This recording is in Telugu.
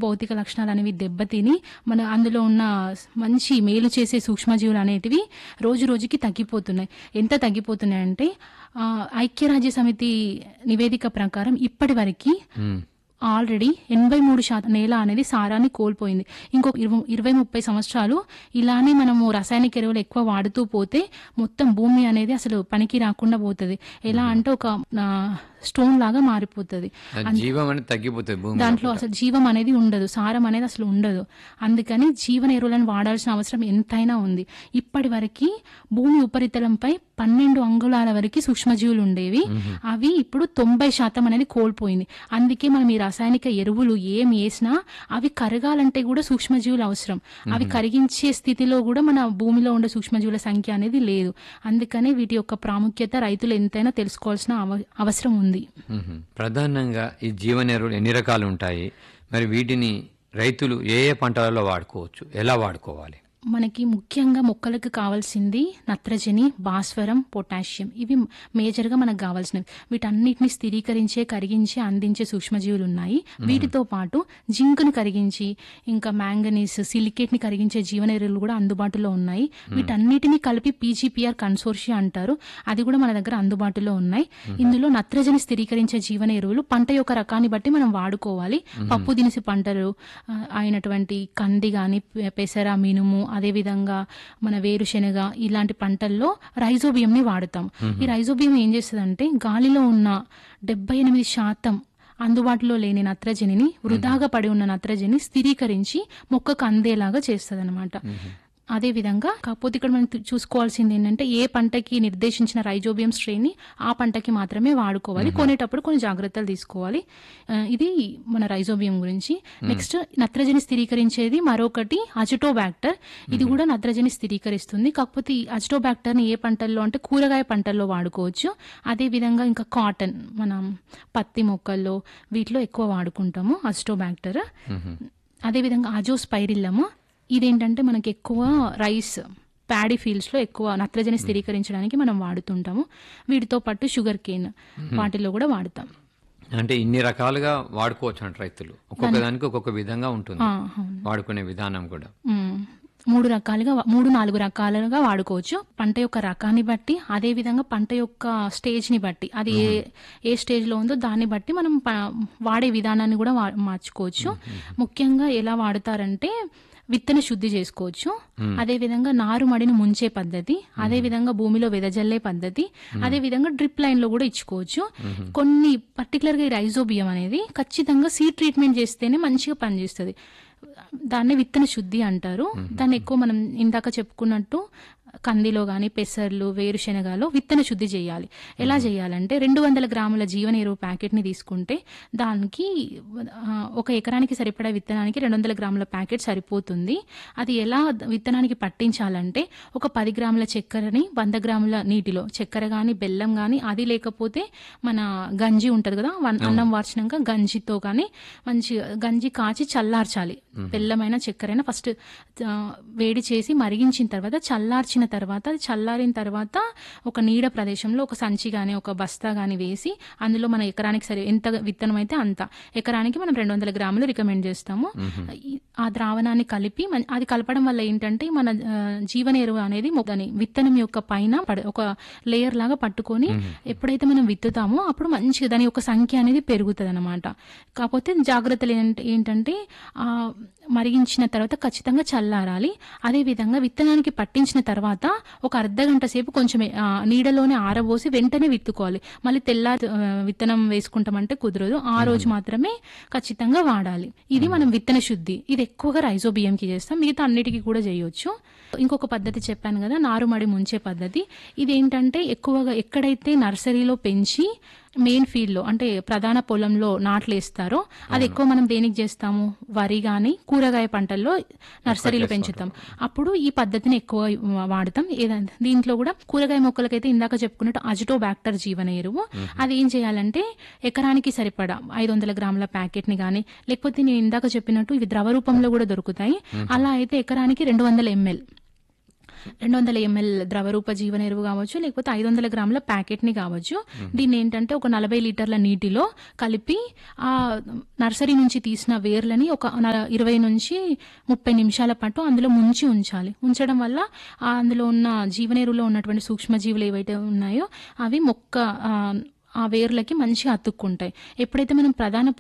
భౌతిక లక్షణాలు అనేవి దెబ్బతిని మన అందులో ఉన్న మంచి మేలు చేసే సూక్ష్మజీవులు అనేటివి రోజు రోజుకి తగ్గిపోతున్నాయి ఎంత తగ్గిపోతున్నాయి అంటే ఆ, ఐక్యరాజ్య సమితి నివేదిక ప్రకారం ఇప్పటి వరకు మ్మ్. ఆల్రెడీ ఎనభై మూడు శాతం నేల అనేది సారాన్ని కోల్పోయింది ఇంకొక ఇరవై ఇరవై ముప్పై సంవత్సరాలు ఇలానే మనము రసాయనిక ఎరువులు ఎక్కువ వాడుతూ పోతే మొత్తం భూమి అనేది అసలు పనికి రాకుండా పోతుంది ఎలా అంటే ఒక ఆ, స్టోన్ లాగా మారిపోతుంది ఆ జీవం అనేది తగ్గిపోతుంది భూమి దాంట్లో అసలు జీవం అనేది ఉండదు సారం అనేది అసలు ఉండదు అందుకని జీవన ఎరువులను వాడాల్సిన అవసరం ఎంతైనా ఉంది ఇప్పటి వరకు భూమి ఉపరితలంపై పన్నెండు అంగుళాల వరకు సూక్ష్మజీవులు ఉండేవి అవి ఇప్పుడు తొంభై శాతం అనేది కోల్పోయింది అందుకే మనం ఈ రాసాయనిక ఎరువులు ఏం వేసినా అవి కరగాలంటే కూడా సూక్ష్మజీవులు అవసరం అవి కరిగించే స్థితిలో కూడా మన భూమిలో ఉండే సూక్ష్మజీవుల సంఖ్య అనేది లేదు అందుకనే వీటి యొక్క ప్రాముఖ్యత రైతులు ఎంతైనా తెలుసుకోవాల్సిన అవ- అవసరం ఉంది మ్మ్. ప్రధానంగా ఈ జీవన ఎరువులు ఎన్ని రకాలు ఉంటాయి మరి వీటిని రైతులు ఏ ఏ పంటలలో వాడుకోవచ్చు ఎలా వాడుకోవాలి మనకి ముఖ్యంగా మొక్కలకు కావాల్సింది నత్రజని భాస్వరం పొటాషియం ఇవి మేజర్గా మనకు కావాల్సినవి వీటన్నిటిని స్థిరీకరించే కరిగించే అందించే సూక్ష్మజీవులు ఉన్నాయి వీటితో పాటు జింక్ను కరిగించి ఇంకా మ్యాంగనీస్ సిలికేట్ని కరిగించే జీవన ఎరువులు కూడా అందుబాటులో ఉన్నాయి వీటన్నిటిని కలిపి పీజీపీఆర్ కన్సోర్షియా అంటారు అది కూడా మన దగ్గర అందుబాటులో ఉన్నాయి ఇందులో నత్రజని స్థిరీకరించే జీవన ఎరువులు పంట యొక్క రకాన్ని బట్టి మనం వాడుకోవాలి పప్పు దినుసు పంటలు ఆ, అయినటువంటి కంది గాని పె- పెసర మినుము అదేవిధంగా మన వేరుశెనగ ఇలాంటి పంటల్లో రైజోబియంని వాడతాం ఈ రైజోబియం ఏం చేస్తుందంటే గాలిలో ఉన్న డెబ్బై ఎనిమిది శాతం అందుబాటులో లేని నత్రజనిని వృధాగా పడి ఉన్న నత్రజని స్థిరీకరించి మొక్కకు అందేలాగా చేస్తుంది అదే విధంగా కాకపోతే ఇక్కడ మనం చూ- చూసుకోవాల్సింది ఏంటంటే ఏ పంటకి నిర్దేశించిన రైజోబియం శ్రేణి ఆ పంటకి మాత్రమే వాడుకోవాలి కొనేటప్పుడు కొన్ని జాగ్రత్తలు తీసుకోవాలి ఆ, ఇది మన రైజోబియం గురించి నెక్స్ట్ నత్రజని స్థిరీకరించేది మరొకటి అజిటోబాక్టర్ ఇది కూడా నత్రజని స్థిరీకరిస్తుంది కాకపోతే ఈ అజిటోబాక్టర్ ని ఏ పంటల్లో అంటే కూరగాయ పంటల్లో వాడుకోవచ్చు అదే విధంగా ఇంకా కాటన్ మనం పత్తి మొక్కల్లో వీటిలో ఎక్కువ వాడుకుంటాము అజిటోబాక్టర్ అదేవిధంగా అజోస్పైరిల్లము ఇదేంటంటే మనకి ఎక్కువ రైస్ ప్యాడీ ఫీల్డ్స్ లో ఎక్కువ నత్రజని స్థిరీకరించడానికి మనం వాడుతుంటాము వీటితో పాటు షుగర్ కేన్ వాటిలో కూడా వాడతాం అంటే ఇన్ని రకాలుగా వాడుకోవచ్చు అంట రైతులు ఒక్కొక్క దానికి ఒక్కొక్క విధంగా ఉంటుంది ఆ, అవును. వాడుకునే విధానం కూడా మ్మ్. మూడు రకాలుగా వా- మూడు నాలుగు రకాలుగా వాడుకోవచ్చు పంట యొక్క రకాన్ని బట్టి అదే విధంగా పంట యొక్క స్టేజ్ ని బట్టి అది ఏ ఏ స్టేజ్ లో ఉందో దాన్ని బట్టి మనం ప- వాడే విధానాన్ని కూడా వా- మార్చుకోవచ్చు ముఖ్యంగా ఎలా వాడతారంటే విత్తన శుద్ధి చేసుకోవచ్చు అదే విధంగా నారు మడిని ముంచే పద్ధతి అదే విధంగా భూమిలో వెదజల్లే పద్ధతి అదే విధంగా డ్రిప్ లైన్ లో కూడా ఇచ్చుకోవచ్చు కొన్ని పర్టికులర్ గా ఈ రైజోబియం అనేది ఖచ్చితంగా సీడ్ ట్రీట్మెంట్ చేస్తేనే మంచిగా పనిచేస్తుంది దాన్ని విత్తన శుద్ధి అంటారు దాన్ని ఎక్కువ మనం ఇందాక చెప్పుకున్నట్టు కందిలో గాని పెసర్లు వేరుశెనగలో విత్తన శుద్ధి చేయాలి ఎలా చేయాలంటే రెండు వందల గ్రాముల జీవన ఎరువు ప్యాకెట్ ని తీసుకుంటే దానికి ఆ, ఒక ఎకరానికి సరిపడా విత్తనానికి రెండు వందల గ్రాముల ప్యాకెట్ సరిపోతుంది అది ఎలా విత్తనానికి పట్టించాలంటే ఒక పది గ్రాముల చక్కెరని వంద గ్రాముల నీటిలో చక్కెర గాని బెల్లం గాని అది లేకపోతే మన గంజి ఉంటది కదా వన్- అన్నం వార్చినాక గంజితో కానీ మంచి గంజి కాచి చల్లార్చాలి బెల్లమైన చక్కెరైనా ఫస్ట్ వేడి చేసి మరిగించిన తర్వాత చల్లార్చిన తర్వాత అది చల్లారిన తర్వాత ఒక నీడ ప్రదేశంలో ఒక సంచి గాని ఒక బస్తా గాని వేసి అందులో మన ఎకరానికి సరి ఎంత విత్తనం అయితే అంత ఎకరానికి మనం రెండు వందల గ్రాములు రికమెండ్ చేస్తాము ఈ- ఆ ద్రావణాన్ని కలిపి మన- అది కలపడం వల్ల ఏంటంటే మన ఆ, జీవన ఎరువు అనేది మొ- దాని విత్తనం యొక్క పైన పడ- ఒక లేయర్ లాగా పట్టుకొని ఎప్పుడైతే మనం విత్తుతామో అప్పుడు మంచిగా దాని యొక్క సంఖ్య అనేది పెరుగుతుంది అనమాట కాకపోతే జాగ్రత్తలు ఏంట- ఏంటంటే ఆ మరిగించిన తర్వాత ఖచ్చితంగా చల్లారాలి అదే విధంగా విత్తనానికి పట్టించిన తర్వాత ఒక అర్ధ గంట సేపు కొంచెం ఆ, నీడలోనే ఆరబోసి వెంటనే విత్తుకోవాలి మళ్ళీ తెల్లారి ఆ, విత్తనం వేసుకుంటామంటే కుదరదు ఆ రోజు మాత్రమే ఖచ్చితంగా వాడాలి ఇది మనం విత్తన శుద్ధి ఇది ఎక్కువగా రైజోబియంకి చేస్తాం మిగతా అన్నిటికీ కూడా చేయొచ్చు ఇంకొక పద్ధతి చెప్పాను కదా నారుమడి ముంచే పద్ధతి ఇది ఏంటంటే ఎక్కువగా ఎక్కడైతే నర్సరీలో పెంచి మెయిన్ ఫీల్డ్ లో అంటే ప్రధాన పొలంలో నాట్లు వేస్తారో అది ఎక్కువ మనం దేనికి చేస్తాము వరి గాని కూరగాయ పంటల్లో నర్సరీలో పెంచుతాం అప్పుడు ఈ పద్ధతిని ఎక్కువ వాడతాం ఏదంటే దీంట్లో కూడా కూరగాయ మొక్కలకైతే ఇందాక చెప్పుకున్నట్టు అజిటో బ్యాక్టర్ జీవన ఎరువు అది ఏం చేయాలంటే ఎకరానికి సరిపడా ఐదు వందల గ్రాముల ప్యాకెట్ ని గానీ లేకపోతే నేను ఇందాక చెప్పినట్టు ఇవి ద్రవ రూపంలో కూడా దొరుకుతాయి అలా అయితే ఎకరానికి రెండు వందల ఎంఎల్ రెండు వందల ఎంఎల్ ద్రవరూప జీవన ఎరువు కావచ్చు లేకపోతే ఐదు వందల గ్రాముల ప్యాకెట్ని కావచ్చు దీన్ని ఏంటంటే ఒక నలభై లీటర్ల నీటిలో కలిపి ఆ నర్సరీ నుంచి తీసిన వేర్లని ఒక న- ఇరవై నుంచి ముప్పై నిమిషాల పాటు అందులో ముంచి ఉంచాలి ఉంచడం వల్ల ఆ అందులో ఉన్న జీవనేరులో ఉన్నటువంటి సూక్ష్మజీవులు ఏవైతే ఉన్నాయో అవి మొక్క ఆ, ఆ వేర్లకి మంచిగా అతుక్కుంటాయి ఎప్పుడైతే మనం ప్రధాన